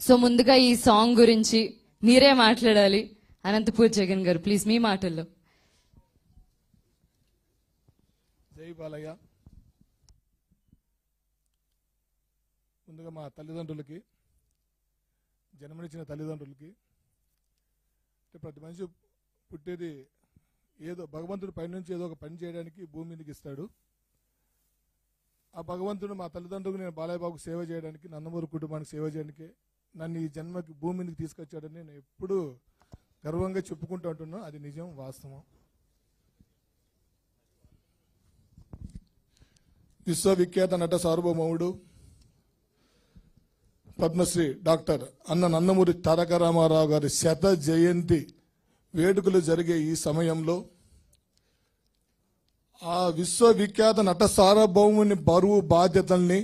So ముందుగా ఈ song గురించి మీరే మాట్లాడాలి అనంతపూర్ జగన్ గారు ప్లీజ్ మీ మాటల్లో జై బాలయ్య ముందుగా మా తల్లిదండ్రులకి జన్మనిచ్చిన తల్లిదండ్రులకి అంటే ప్రతి మనిషి పుట్టేది ఏదో భగవంతుడు పైనుంచి ఏదో ఒక పని చేయడానికి భూమి మీదకి ఇస్తాడు ఆ భగవంతుడు మా తల్లిదండ్రులకు నేను బాలయ్య బాబుకు సేవ చేయడానికి నందమూరి కుటుంబానికి సేవ చేయడానికి నన్ను ఈ జన్మకి భూమి మీదకి తీసుకొచ్చాడని నేను ఎప్పుడూ గర్వంగా చెప్పుకుంటూ ఉంటున్నాను అది నిజం వాస్తవం విశ్వవిఖ్యాత నట సార్వభౌముడు పద్మశ్రీ డాక్టర్ అన్న నందమూరి తారక రామారావు గారి శత జయంతి వేడుకలు జరిగే ఈ సమయంలో ఆ విశ్వవిఖ్యాత నట సార్వభౌముని బరువు బాధ్యతల్ని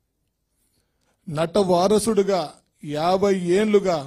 నట వారసుడుగా యాభై ఏళ్లుగా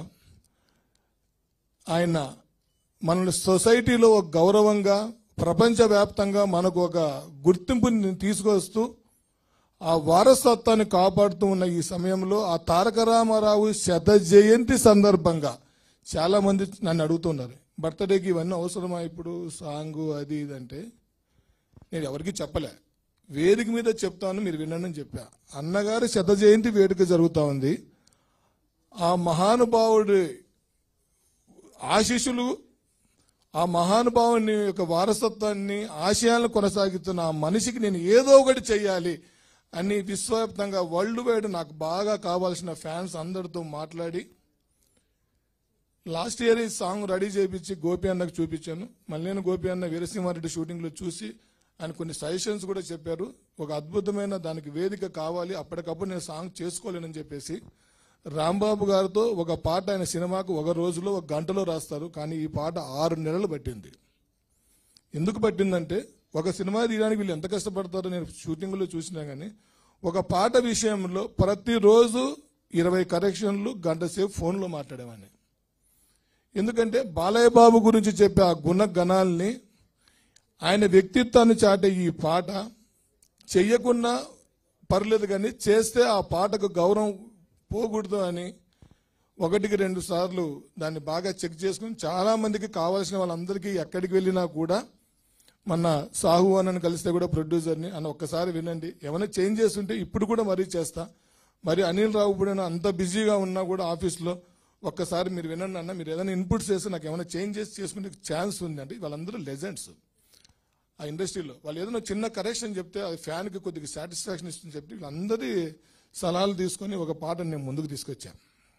ఆయన మనల్ని సొసైటీలో ఒక గౌరవంగా ప్రపంచవ్యాప్తంగా మనకు ఒక గుర్తింపుని తీసుకొస్తూ ఆ వారసత్వాన్ని కాపాడుతూ ఉన్న ఈ సమయంలో ఆ తారక రామారావు శత జయంతి సందర్భంగా చాలా మంది నన్ను అడుగుతున్నారు బర్త్డేకి ఇవన్నీ అవసరమా ఇప్పుడు సాంగ్ అది ఇది అంటే నేను ఎవరికి చెప్పలే వేదిక మీద చెప్తాను మీరు వినండి అని చెప్పా అన్నగారి శత జయంతి వేడుక జరుగుతూ ఉంది ఆ మహానుభావుడి ఆశీస్సులు ఆ మహానుభావుని యొక్క వారసత్వాన్ని ఆశయాలను కొనసాగిస్తున్న ఆ మనిషికి నేను ఏదో ఒకటి చెయ్యాలి అని విశ్వవ్యాప్తంగా వరల్డ్ వైడ్ నాకు బాగా కావాల్సిన ఫ్యాన్స్ అందరితో మాట్లాడి లాస్ట్ ఇయర్ ఈ సాంగ్ రెడీ చేయించి గోపి అన్నకు చూపించాను మళ్ళీ నేను గోపి అన్న వీరసింహారెడ్డి షూటింగ్లో చూసి ఆయన కొన్ని సజెషన్స్ కూడా చెప్పారు ఒక అద్భుతమైన దానికి వేదిక కావాలి అప్పటికప్పుడు నేను సాంగ్ చేసుకోలేనని చెప్పేసి రాంబాబు గారితో ఒక పాట ఆయన సినిమాకు ఒక రోజులో ఒక గంటలో రాస్తారు కానీ ఈ పాట ఆరు నెలలు పట్టింది ఎందుకు పట్టిందంటే ఒక సినిమా తీయడానికి వీళ్ళు ఎంత కష్టపడతారో నేను షూటింగ్లో చూసినా కానీ ఒక పాట విషయంలో ప్రతిరోజు ఇరవై కరెక్షన్లు గంట సేపు ఫోన్లో మాట్లాడేవాడిని ఎందుకంటే బాలయ్య బాబు గురించి చెప్పే ఆ గుణ గణాల్ని ఆయన వ్యక్తిత్వాన్ని చాటే ఈ పాట చెయ్యకున్నా పర్లేదు కానీ చేస్తే ఆ పాటకు గౌరవం పోకూడదు అని ఒకటికి రెండు సార్లు దాన్ని బాగా చెక్ చేసుకుని చాలా మందికి కావాల్సిన వాళ్ళందరికీ ఎక్కడికి వెళ్ళినా కూడా మొన్న సాహు అన్నని కలిస్తే కూడా ప్రొడ్యూసర్ని అన్న ఒక్కసారి వినండి ఏమైనా చేంజ్ చేస్తుంటే ఇప్పుడు కూడా మరీ చేస్తా మరి అనిల్ రావు కూడా అంత బిజీగా ఉన్నా కూడా ఆఫీస్లో ఒక్కసారి మీరు వినండి అన్న మీరు ఏదైనా ఇన్పుట్స్ చేస్తే నాకు ఏమైనా చేంజ్ చేసి చేసుకునే ఛాన్స్ ఉంది అంటే వాళ్ళందరూ లెజెండ్స్ ఆ ఇండస్ట్రీలో వాళ్ళు ఏదైనా చిన్న కరెక్షన్ చెప్తే అది ఫ్యాన్కి కొద్దిగా సాటిస్ఫాక్షన్ ఇస్తుంది చెప్పి వీళ్ళందరి సలహాలు తీసుకొని ఒక పాటను నేను ముందుకు తీసుకొచ్చాను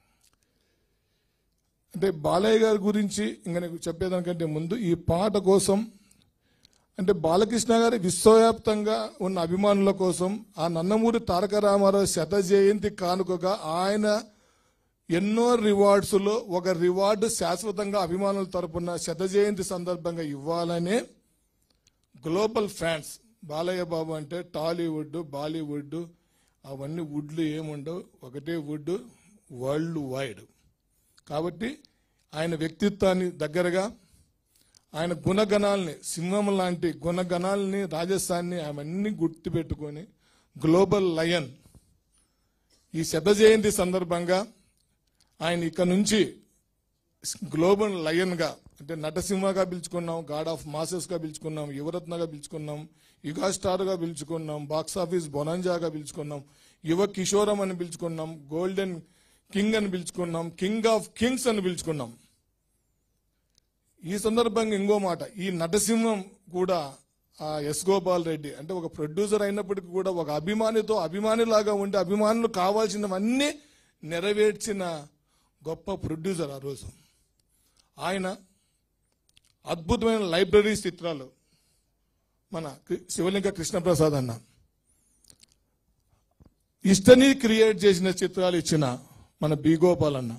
అంటే బాలయ్య గారి గురించి ఇంకా నేను చెప్పేదానికంటే ముందు ఈ పాట కోసం అంటే బాలకృష్ణ గారి విశ్వవ్యాప్తంగా ఉన్న అభిమానుల కోసం ఆ నందమూరి తారక రామారావు శత జయంతి కానుకగా ఆయన ఎన్నో రివార్డ్స్లో ఒక రివార్డు శాశ్వతంగా అభిమానుల తరపున శత జయంతి సందర్భంగా ఇవ్వాలనే గ్లోబల్ ఫ్యాన్స్ బాలయ్య బాబు అంటే టాలీవుడ్ బాలీవుడ్ అవన్నీ వుడ్లు ఏముండవు ఒకటే వుడ్ వరల్డ్ వైడ్ కాబట్టి ఆయన వ్యక్తిత్వాన్ని దగ్గరగా ఆయన గుణగణాలని సింహం లాంటి గుణగణాలని రాజస్థాన్ని అవన్నీ గుర్తుపెట్టుకొని గ్లోబల్ లయన్ ఈ శత జయంతి సందర్భంగా ఆయన ఇక్కడ నుంచి గ్లోబల్ లయన్గా అంటే నటసింహగా పిలుచుకున్నాం గాడ్ ఆఫ్ మాసెస్గా పిలుచుకున్నాం యువరత్నగా పిలుచుకున్నాం యుగా స్టార్గా పిలుచుకున్నాం బాక్స్ ఆఫీస్ బొనంజాగా పిలుచుకున్నాం యువ కిషోరం అని పిలుచుకున్నాం గోల్డెన్ కింగ్ అని పిలుచుకున్నాం కింగ్ ఆఫ్ కింగ్స్ అని పిలుచుకున్నాం ఈ సందర్భంగా ఇంకో మాట ఈ నటసింహం కూడా ఆ ఎస్ గోపాల్ రెడ్డి అంటే ఒక ప్రొడ్యూసర్ అయినప్పటికీ కూడా ఒక అభిమానితో అభిమానిలాగా ఉండి అభిమానులు కావాల్సినవన్నీ నెరవేర్చిన గొప్ప ప్రొడ్యూసర్ ఆ రోజు ఆయన అద్భుతమైన లైబ్రరీ చిత్రాలు మన కృ- శివలింగ కృష్ణప్రసాద్ అన్న ఇష్టని క్రియేట్ చేసిన చిత్రాలు ఇచ్చిన మన బి గోపాల్ అన్న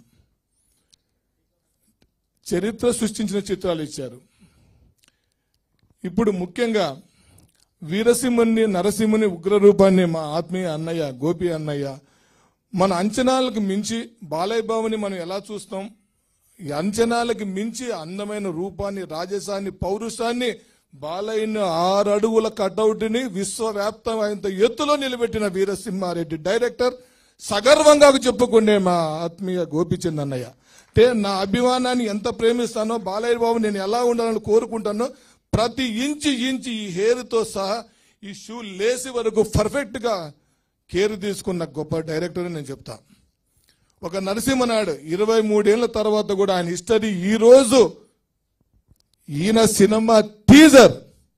చరిత్ర సృష్టించిన చిత్రాలు ఇచ్చారు ఇప్పుడు ముఖ్యంగా వీరసింహుని నరసింహుని ఉగ్రరూపాన్ని మా ఆత్మీయ అన్నయ్య గోపి అన్నయ్య మన అంచనాలకు మించి బాలయ్య బాబుని మనం ఎలా చూస్తాం ఈ అంచనాలకు మించి అందమైన రూపాన్ని రాజసాన్ని పౌరుషాన్ని బాలయ్యను ఆరు అడుగుల కటౌట్ని విశ్వవ్యాప్తమైనంత ఎత్తులో నిలబెట్టిన వీరసింహారెడ్డి డైరెక్టర్ సగర్వంగా చెప్పుకునే మా ఆత్మీయ గోపిచంద్ అన్నయ్య అంటే నా అభిమానాన్ని ఎంత ప్రేమిస్తానో బాలయ్య బాబు నేను ఎలా ఉండాలని కోరుకుంటానో ప్రతి ఇంచి ఇంచి ఈ హెయిర్తో సహా ఈ షూ లేసి వరకు పర్ఫెక్ట్ గా కేర్ తీసుకున్న గొప్ప డైరెక్టర్ నేను చెప్తా ఒక నరసింహనాయుడు ఇరవై మూడేళ్ల తర్వాత కూడా ఆయన హిస్టరీ ఈ రోజు ఈయన సినిమా టీజర్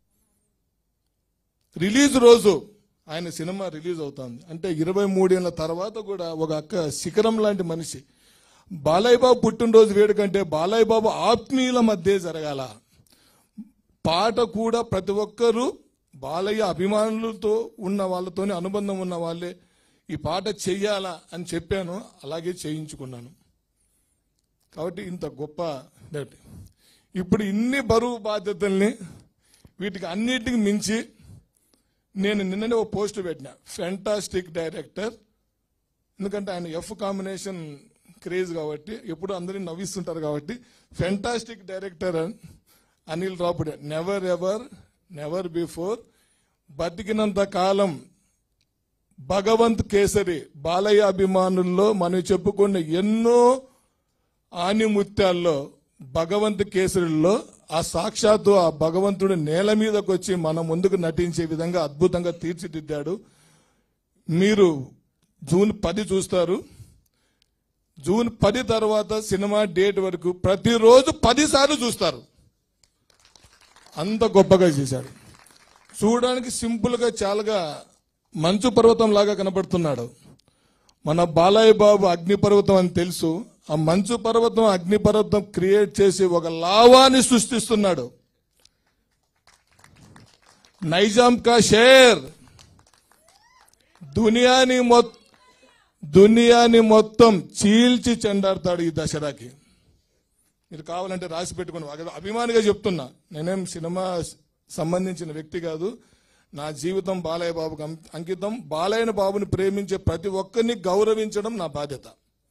రిలీజ్ రోజు ఆయన సినిమా రిలీజ్ అవుతుంది అంటే ఇరవై మూడేళ్ల తర్వాత కూడా ఒక అక్క శిఖరం లాంటి మనిషి బాలయ్య బాబు పుట్టినరోజు వేడుకంటే బాలయ్య బాబు ఆత్మీయుల మధ్య జరగాల పాట కూడా ప్రతి ఒక్కరూ బాలయ్య అభిమానులతో ఉన్న వాళ్ళతోనే అనుబంధం ఉన్న వాళ్ళే ఈ పాట చెయ్యాలా అని చెప్పాను అలాగే చేయించుకున్నాను కాబట్టి ఇంత గొప్ప డైరెక్టర్. ఇప్పుడు ఇన్ని బరువు బాధ్యతల్ని వీటికి అన్నిటికి మించి నేను నిన్ననే ఒక పోస్ట్ పెట్టిన ఫెంటాస్టిక్ డైరెక్టర్ ఎందుకంటే ఆయన ఎఫ్ కాంబినేషన్ క్రేజ్ కాబట్టి ఎప్పుడు అందరినీ నవ్విస్తుంటారు కాబట్టి fantastic director Anil Ravipudi never ever never before బతికినంత కాలం భగవంత్ కేసరి బాలయ్య అభిమానుల్లో మనం చెప్పుకున్న ఎన్నో ఆనిముత్యాల్లో భగవంత్ కేసరిలో ఆ సాక్షాత్తు ఆ భగవంతుడు నేల మీదకి వచ్చి మన ముందుకు నటించే విధంగా అద్భుతంగా తీర్చిదిద్దాడు మీరు జూన్ పది చూస్తారు జూన్ పది తర్వాత సినిమా డేట్ వరకు ప్రతిరోజు పది సార్లు చూస్తారు అంత గొప్పగా చేశాడు చూడడానికి సింపుల్ గా చాలాగా మంచు పర్వతం లాగా కనబడుతున్నాడు మన బాలయ్య బాబు అగ్నిపర్వతం అని తెలుసు ఆ మంచు పర్వతం అగ్నిపర్వతం క్రియేట్ చేసి ఒక లావాన్ని సృష్టిస్తున్నాడు నైజాం కా షేర్ దునియాని మొత్తం దునియాని మొత్తం చీల్చి చెండాడతాడు ఈ దసరాకి మీరు కావాలంటే రాసి పెట్టుకుని అగ- అభిమానిగా చెప్తున్నా నేనేం సినిమా సంబంధించిన వ్యక్తి కాదు నా జీవితం బాలయ్య బాబుకి అం- అంకితం బాలయ్య బాబుని ప్రేమించే ప్రతి ఒక్కరిని గౌరవించడం నా బాధ్యత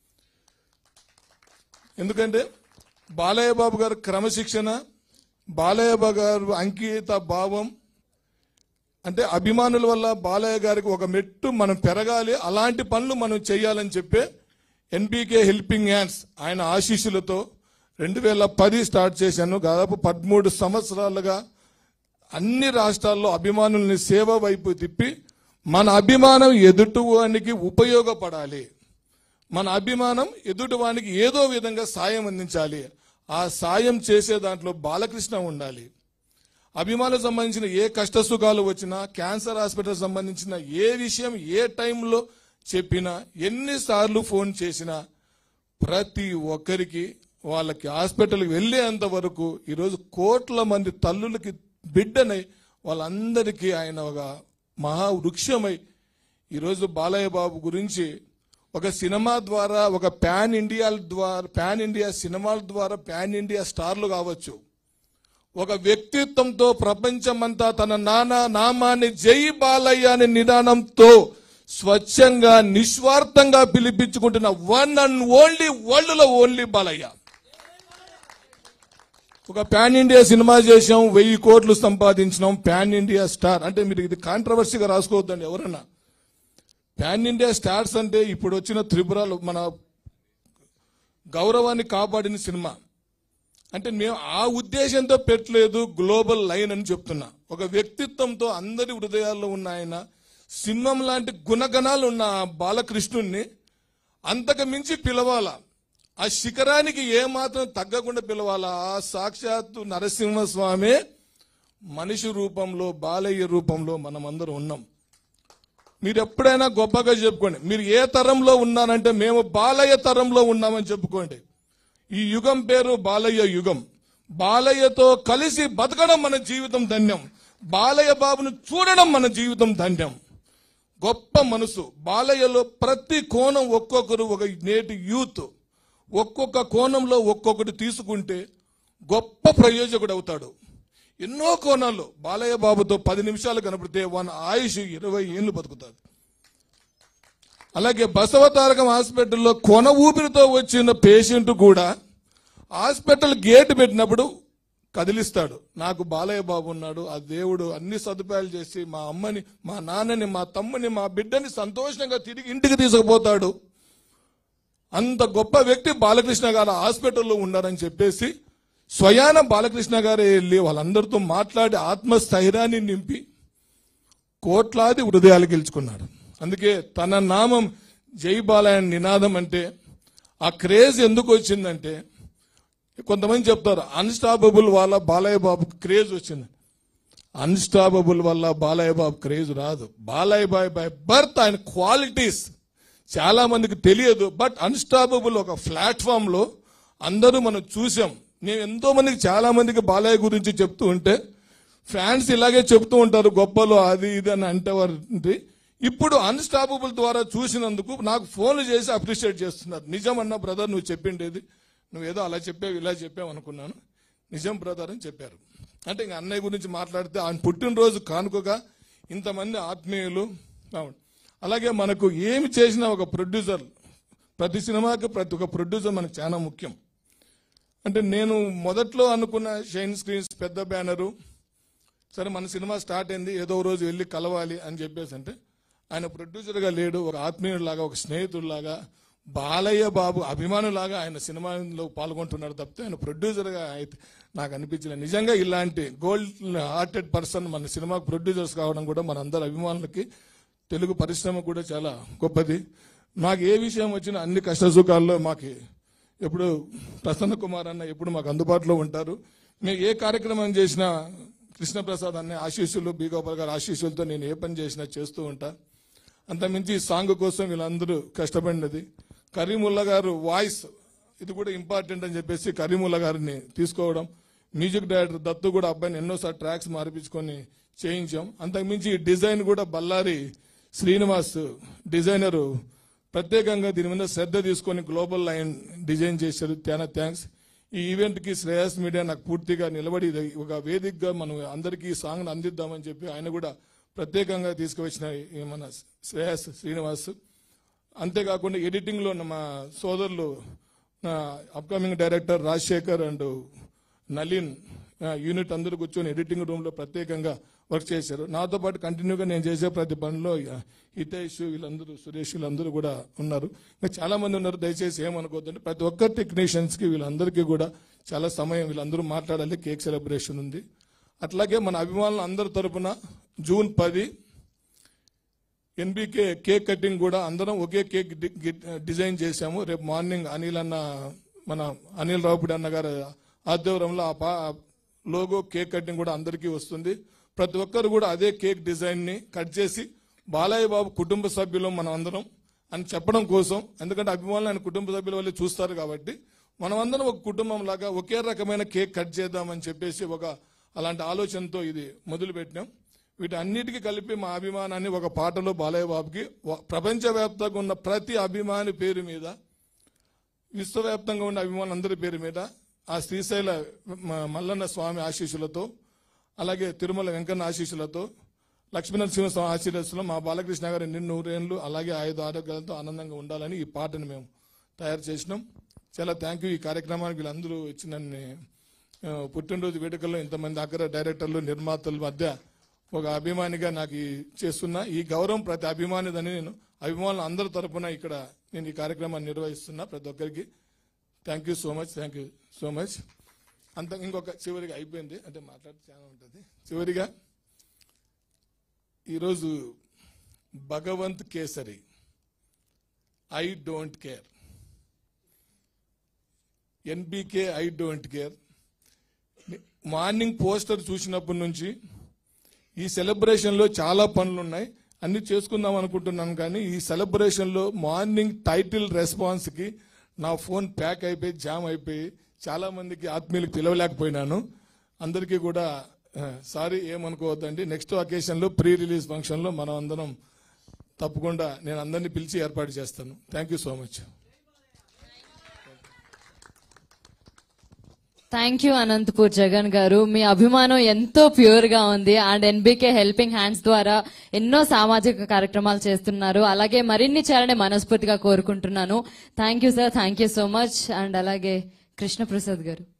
ఎందుకంటే బాలయ్య బాబు గారు క్రమశిక్షణ బాలయ్య బాబు గారు అంకిత భావం అంటే అభిమానుల వల్ల బాలయ్య గారికి ఒక మెట్టు మనం పెరగాలి అలాంటి పనులు మనం చేయాలని చెప్పే ఎన్బికే హెల్పింగ్ హ్యాండ్స్ ఆయన ఆశీస్సులతో రెండు వేల పది స్టార్ట్ చేశాను దాదాపు పదమూడు సంవత్సరాలుగా అన్ని రాష్ట్రాల్లో అభిమానుల్ని సేవ వైపు తిప్పి మన అభిమానం ఎదుటివానికి ఉపయోగపడాలి మన అభిమానం ఎదుటివానికి ఏదో విధంగా సాయం అందించాలి ఆ సాయం చేసే దాంట్లో బాలకృష్ణ ఉండాలి అభిమానులకు సంబంధించిన ఏ కష్ట సుఖాలు వచ్చినా క్యాన్సర్ హాస్పిటల్ సంబంధించిన ఏ విషయం ఏ టైంలో చెప్పినా ఎన్నిసార్లు ఫోన్ చేసినా ప్రతి ఒక్కరికి వాళ్ళకి హాస్పిటల్కి వెళ్ళేంత వరకు ఈరోజు కోట్ల మంది తల్లులకి బిడ్డనై వాళ్ళందరికీ ఆయన ఒక మహా వృక్షమై ఈరోజు బాలయ్య బాబు గురించి ఒక సినిమా ద్వారా ఒక పాన్ ఇండియా ద్వారా పాన్ ఇండియా సినిమాల ద్వారా పాన్ ఇండియా స్టార్లు కావచ్చు ఒక వ్యక్తిత్వంతో ప్రపంచమంతా తన నాన్న నామాన్ని జై బాలయ్య అనే నిదానంతో స్వచ్ఛంగా నిస్వార్థంగా పిలిపించుకుంటున్న వన్ అండ్ ఓన్లీ వరల్డ్ లో ఓన్లీ బాలయ్య ఒక పాన్ ఇండియా సినిమా చేసాం వెయ్యి కోట్లు సంపాదించినాం పాన్ ఇండియా స్టార్ అంటే మీరు ఇది కాంట్రవర్సీగా రాసుకోవద్దండి ఎవరన్నా పాన్ ఇండియా స్టార్స్ అంటే ఇప్పుడు వచ్చిన త్రిపురలు మన గౌరవాన్ని కాపాడిన సినిమా అంటే మేము ఆ ఉద్దేశంతో పెట్టలేదు గ్లోబల్ లైన్ అని చెప్తున్నా ఒక వ్యక్తిత్వంతో అందరి హృదయాల్లో ఉన్న ఆయన సింహం లాంటి గుణగణాలు ఉన్న ఆ బాలకృష్ణుణ్ణి అంతకు మించి పిలవాలా ఆ శిఖరానికి ఏమాత్రం తగ్గకుండా పిలవాలా ఆ సాక్షాత్తు నరసింహస్వామి మనిషి రూపంలో బాలయ్య రూపంలో మనమందరం ఉన్నాం మీరు ఎప్పుడైనా గొప్పగా చెప్పుకోండి మీరు ఏ తరంలో ఉన్నారంటే మేము బాలయ్య తరంలో ఉన్నామని చెప్పుకోండి ఈ యుగం పేరు బాలయ్య యుగం బాలయ్యతో కలిసి బతకడం మన జీవితం ధన్యం బాలయ్య బాబును చూడడం మన జీవితం ధన్యం గొప్ప మనసు బాలయ్యలో ప్రతి కోణం ఒక్కొక్కరు ఒక నేటి యూత్ ఒక్కొక్క కోణంలో ఒక్కొక్కటి తీసుకుంటే గొప్ప ప్రయోజకుడు అవుతాడు ఎన్నో కోణాల్లో బాలయ్య బాబుతో పది నిమిషాలు కనపడితే వాని ఆయుష్ ఇరవై ఏళ్ళు బతుకుతాడు అలాగే బసవతారకం హాస్పిటల్లో కొన ఊపిరితో వచ్చిన పేషెంట్ కూడా హాస్పిటల్ గేట్ పెట్టినప్పుడు కదిలిస్తాడు నాకు బాలయ్య బాబు ఉన్నాడు ఆ దేవుడు అన్ని సదుపాయాలు చేసి మా అమ్మని మా నాన్నని మా తమ్ముని మా బిడ్డని సంతోషంగా తిరిగి ఇంటికి తీసుకుపోతాడు అంత గొప్ప వ్యక్తి బాలకృష్ణ గారు హాస్పిటల్లో ఉన్నారని చెప్పేసి స్వయాన బాలకృష్ణ గారే వెళ్ళి వాళ్ళందరితో మాట్లాడి ఆత్మస్థైర్యాన్ని నింపి కోట్లాది హృదయాలు గెలుచుకున్నాడు అందుకే తన నామం జై బాలయ్య నినాదం అంటే ఆ క్రేజ్ ఎందుకు వచ్చిందంటే కొంతమంది చెప్తారు అన్స్టాపబుల్ వల్ల బాలయ్య బాబు క్రేజ్ వచ్చింది అన్స్టాపబుల్ వల్ల బాలయ్య బాబు క్రేజ్ రాదు బాలయ్య బాయ్ బై బర్త్ ఆయన క్వాలిటీస్ చాలా మందికి తెలియదు బట్ అన్స్టాపబుల్ ఒక ప్లాట్ఫామ్ లో అందరూ మనం చూసాం నేను ఎంతో మందికి చాలా మందికి బాలయ్య గురించి చెప్తూ ఉంటే ఫ్యాన్స్ ఇలాగే చెప్తూ ఉంటారు గొప్పలు అది ఇది అని అంటేవారు ఇప్పుడు అన్స్టాపబుల్ ద్వారా చూసినందుకు నాకు ఫోన్లు చేసి అప్రిషియేట్ చేస్తున్నారు నిజం అన్న బ్రదర్ నువ్వు చెప్పిండేది నువ్వేదో అలా చెప్పావు ఇలా చెప్పావు అనుకున్నాను నిజం బ్రదర్ అని చెప్పారు అంటే ఇంక అన్నయ్య గురించి మాట్లాడితే ఆయన పుట్టినరోజు కానుకగా ఇంతమంది ఆత్మీయులు అవును. అలాగే మనకు ఏమి చేసినా ఒక ప్రొడ్యూసర్ ప్రతి సినిమాకి ప్రతి ఒక్క ప్రొడ్యూసర్ మనకు చాలా ముఖ్యం అంటే నేను మొదట్లో అనుకున్న షైన్ స్క్రీన్స్ పెద్ద బ్యానరు సరే మన సినిమా స్టార్ట్ అయింది ఏదో రోజు వెళ్ళి కలవాలి అని చెప్పేసి అంటే ఆయన ప్రొడ్యూసర్గా లేడు ఒక ఆత్మీయుడిలాగా ఒక స్నేహితుడిలాగా బాలయ్య బాబు అభిమానులాగా ఆయన సినిమాలో పాల్గొంటున్నాడు తప్పితే ఆయన ప్రొడ్యూసర్గా అయితే నాకు అనిపించలేదు నిజంగా ఇలాంటి గోల్డ్ హార్టెడ్ పర్సన్ మన సినిమాకు ప్రొడ్యూసర్స్ కావడం కూడా మన అందరి అభిమానులకి తెలుగు పరిశ్రమ కూడా చాలా గొప్పది మాకు ఏ విషయం వచ్చినా అన్ని కష్ట సుఖాల్లో మాకు ఎప్పుడు ప్రసన్న కుమార్ అన్న ఎప్పుడు మాకు అందుబాటులో ఉంటారు మేము ఏ కార్యక్రమం చేసినా కృష్ణప్రసాద్ అన్న ఆశీస్సులు బి గోపాల్ గారి ఆశీస్సులతో నేను ఏ పని చేసినా చేస్తూ ఉంటా అంతమించి ఈ సాంగ్ కోసం వీళ్ళందరూ కష్టపడినది కరీముల్లా గారు వాయిస్ ఇది కూడా ఇంపార్టెంట్ అని చెప్పేసి కరీముల్లా గారిని తీసుకోవడం మ్యూజిక్ డైరెక్టర్ దత్తు కూడా అబ్బాయిని ఎన్నోసార్లు ట్రాక్స్ మార్పించుకొని చేయించాం అంతకుమించి ఈ డిజైన్ కూడా బల్లారి శ్రీనివాస్ డిజైనరు ప్రత్యేకంగా దీని మీద శ్రద్ధ తీసుకొని గ్లోబల్ లైన్ డిజైన్ చేశారు చాలా థ్యాంక్స్ ఈ ఈవెంట్ కి శ్రేయస్ మీడియా నాకు పూర్తిగా నిలబడి ఇది ఒక వేదికగా మనం అందరికీ ఈ సాంగ్ అందిద్దామని చెప్పి ఆయన కూడా ప్రత్యేకంగా తీసుకువచ్చిన ఈ మన శ్రేయస్ శ్రీనివాస్ అంతేకాకుండా ఎడిటింగ్ లో మా సోదరులు upcoming director Rajasekhar and Nalin ఆ, యూనిట్ అందరూ కూర్చొని ఎడిటింగ్ రూమ్ లో ప్రత్యేకంగా వర్క్ చేశారు నాతో పాటు కంటిన్యూగా నేను చేసే ప్రతి పనిలో ఆ, హితేష్ వీళ్ళందరూ సురేష్ వీళ్ళందరూ కూడా ఉన్నారు ఇంకా చాలా మంది ఉన్నారు దయచేసి ఏమనుకోవద్దండి ప్రతి ఒక్క టెక్నీషియన్స్ కి వీళ్ళందరికీ కూడా చాలా సమయం వీళ్ళందరూ మాట్లాడాలి కేక్ సెలబ్రేషన్ ఉంది అట్లాగే మన అభిమానులు అందరి తరపున జూన్ పది ఎన్బికే కేక్ కటింగ్ కూడా అందరం ఒకే కేక్ డి- గి- డిజైన్ చేశాము రేపు మార్నింగ్ అనిల్ అన్న మన అనిల్ రావుపూడి అన్న గారి ఆధ్వర్యంలో ఆ పా లోగో కేక్ కటింగ్ కూడా అందరికీ వస్తుంది ప్రతి ఒక్కరు కూడా అదే కేక్ డిజైన్ ని కట్ చేసి బాలయ్య బాబు కుటుంబ సభ్యులు మనం అందరం అని చెప్పడం కోసం ఎందుకంటే అభిమానులు ఆయన కుటుంబ సభ్యుల వల్లే చూస్తారు కాబట్టి మనమందరం ఒక కుటుంబం లాగా ఒకే రకమైన కేక్ కట్ చేద్దామని చెప్పేసి ఒక అలాంటి ఆలోచనతో ఇది మొదలు పెట్టినాం వీటన్నిటికీ కలిపి మా అభిమానాన్ని ఒక పాటలో బాలయ్య బాబుకి వ- ప్రపంచవ్యాప్తంగా ఉన్న ప్రతి అభిమాని పేరు మీద విశ్వవ్యాప్తంగా ఉన్న అభిమానులందరి పేరు మీద ఆ శ్రీశైల మ- మల్లన్న స్వామి ఆశీస్సులతో అలాగే తిరుమల వెంకన్న ఆశీస్సులతో లక్ష్మీనరసింహ స్వామి ఆశీస్సులతో మా బాలకృష్ణ గారి నిన్ను నూరేళ్లు అలాగే ఆయుధ ఆరోగ్యాలతో ఆనందంగా ఉండాలని ఈ పాటను మేము తయారు చేసినాం చాలా థ్యాంక్ యూ ఈ కార్యక్రమానికి వీళ్ళందరూ ఇచ్చి నన్ను ఆ, పుట్టినరోజు వేడుకల్లో ఇంతమంది అగ్ర డైరెక్టర్లు నిర్మాతల మధ్య ఒక అభిమానిగా నాకు ఈ చేస్తున్నా ఈ గౌరవం ప్రతి అభిమానిదని నేను అభిమానులు అందరి తరపున ఇక్కడ నేను ఈ కార్యక్రమాన్ని నిర్వహిస్తున్నా ప్రతి ఒక్కరికి thank you so much thank you so much అంత ఇంకొక చివరిగా అయిపోయింది అంటే మాట్లాడితే చాలా ఉంటుంది చివరిగా ఈరోజు Bhagavanth Kesari I don't care NBK I don't care morning poster చూసినప్పటి నుంచి ఈ సెలబ్రేషన్ లో చాలా పనులు ఉన్నాయి అన్ని చేసుకుందాం అనుకుంటున్నాను కానీ ఈ సెలబ్రేషన్ లో మార్నింగ్ టైటిల్ రెస్పాన్స్ కి నా ఫోన్ ప్యాక్ అయిపోయి జామ్ అయిపోయి చాలా మందికి ఆత్మీయులకు పిలవలేకపోయినాను అందరికీ కూడా సారీ ఏమనుకోవద్దండి నెక్స్ట్ అకేషన్ లో ప్రీ రిలీజ్ ఫంక్షన్ లో మనం అందరం తప్పకుండా నేను అందరినీ పిలిచి ఏర్పాటు చేస్తాను thank you so much thank you Anantapur Jagan garu మీ అభిమానం ఎంతో ప్యూర్ గా ఉంది అండ్ ఎన్బికే హెల్పింగ్ హ్యాండ్స్ ద్వారా ఎన్నో సామాజిక కార్యక్రమాలు చేస్తున్నారు అలాగే మరిన్ని చేయాలని మనస్ఫూర్తిగా కోరుకుంటున్నాను thank you sir thank you so much and అలాగే కృష్ణప్రసాద్ గారు